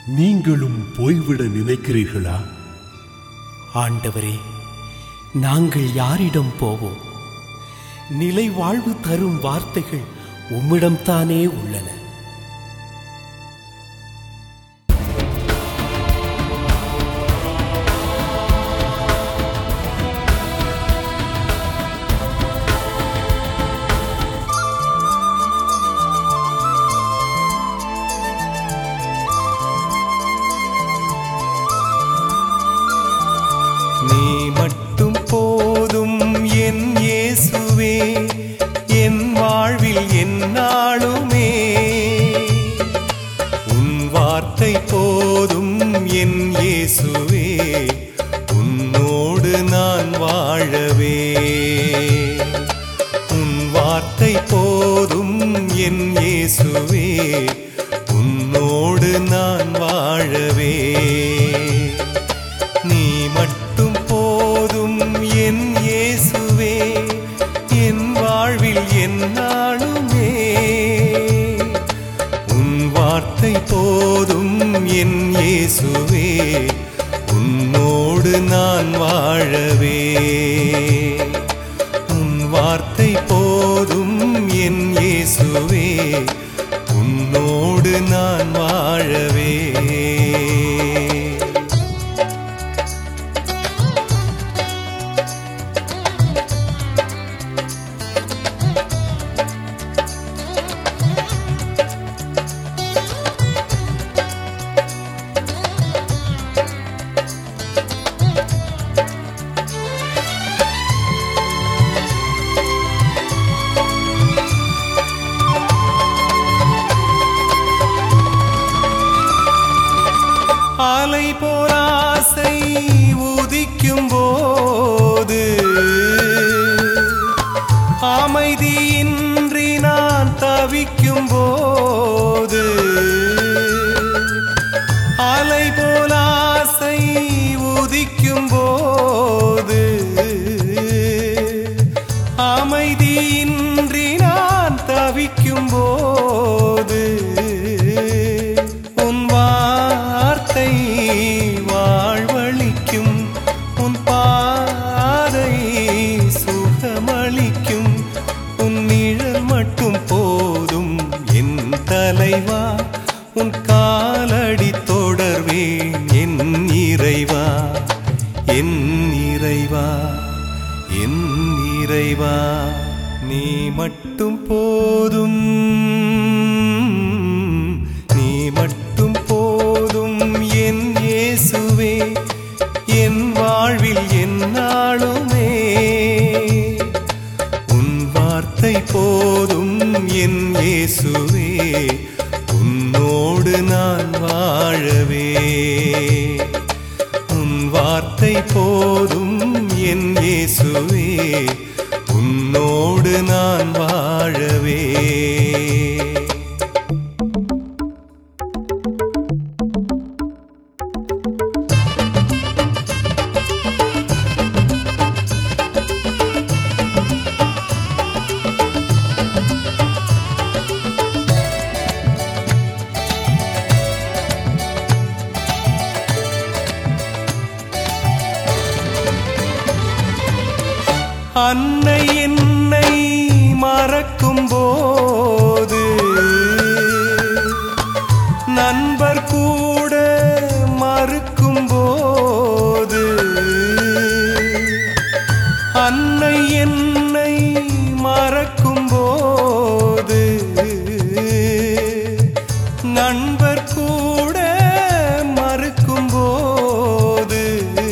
நீங்களும் போய்விட நினைக்கிறீர்களா ஆண்டவரே நாங்கள் யாரிடம் போவோம் நிலை வாழ்வு தரும் வார்த்தைகள் உம்மிடம்தானே உள்ளன நீ மட்டும் போதும் என் இயேசுவே என் வாழ்வில் என்னாலுமே உன் வார்த்தை போதும் என் இயேசுவே உன்னோடு நான் வாழவே உன் வார்த்தை போதும் என் இயேசுவே உன்னோடு நான் வாழவே நீ மட்டும் போதும் என் இயேசுவே என் வாழ்வில் என்னாலுமே உன் வார்த்தை போதும் என் இயேசுவே உன்னோடு நான் வாழவே உன் வார்த்தை போதும் என் இயேசுவே உன்னோடு நான் வாழவே அலை போராசை உதிக்கும் போது அமைதியின்றி நான் தவிக்கும் போது அலை போலாசை உதிக்கும் போது அமைதியின்றி நான் தவிக்கும் போது உன் வார்த்தை வாழ்வழிக்கும் உன் பாதை சுகமளிக்கும் உன் நிழல் மட்டும் போதும் என் தலைவா உன் காலடி தொடர்வேன் என் இறைவா என் இறைவா என் இறைவா நீ மட்டும் போதும் நீ மட்டும் போதும் என் இயேசுவே என் வாழ்வில் என்னாலுமே உன் வார்த்தை போதும் என் இயேசுவே உன்னோடு நான் வாழவே உன் வார்த்தை போதும் என் இயேசுவே உன்னோடு நான் வாழவே அன்னை என்னை மறக்கும் போது நண்பர் கூட மறுக்கும் போது அன்னை என்னை மறக்கும் போது நண்பர் கூட மறுக்கும் போது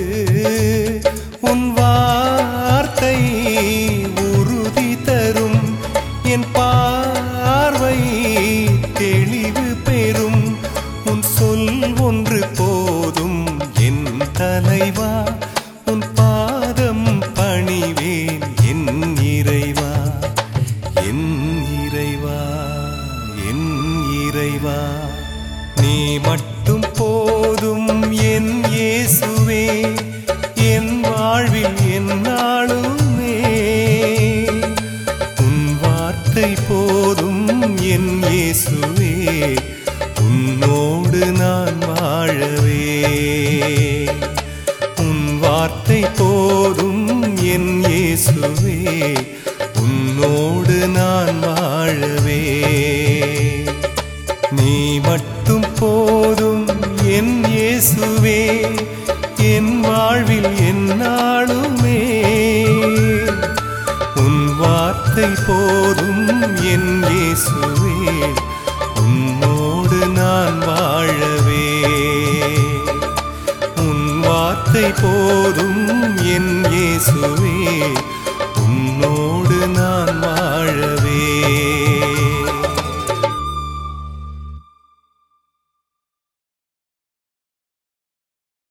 உன் வார்த்தை உறுதி தரும் என் பார்வை தெளிவு பெறும் உன் சொல் ஒன்று போதும் என் தலைவா உன் பாதம் பணிவேன் என் இறைவா என் இறைவா என் இறைவா நீ மட்டும் போதும் என் இயேசுவே என் வாழ்வில் என்னாலுமே உன் வார்த்தை போதும் என் இயேசுவே உன்னோடு நான் வா வாழவே உன் வார்த்தை போதும் என் இயேசுவே உன்னோடு நான் வாழவே நீ மட்டும் போதும் என் இயேசுவே என் வாழ்வில் என்னாலுமே உன் வார்த்தை போதும் என் இயேசுவே உன்னோடு நான் வாழவே உன் வார்த்தை போதும் என் இயேசுவே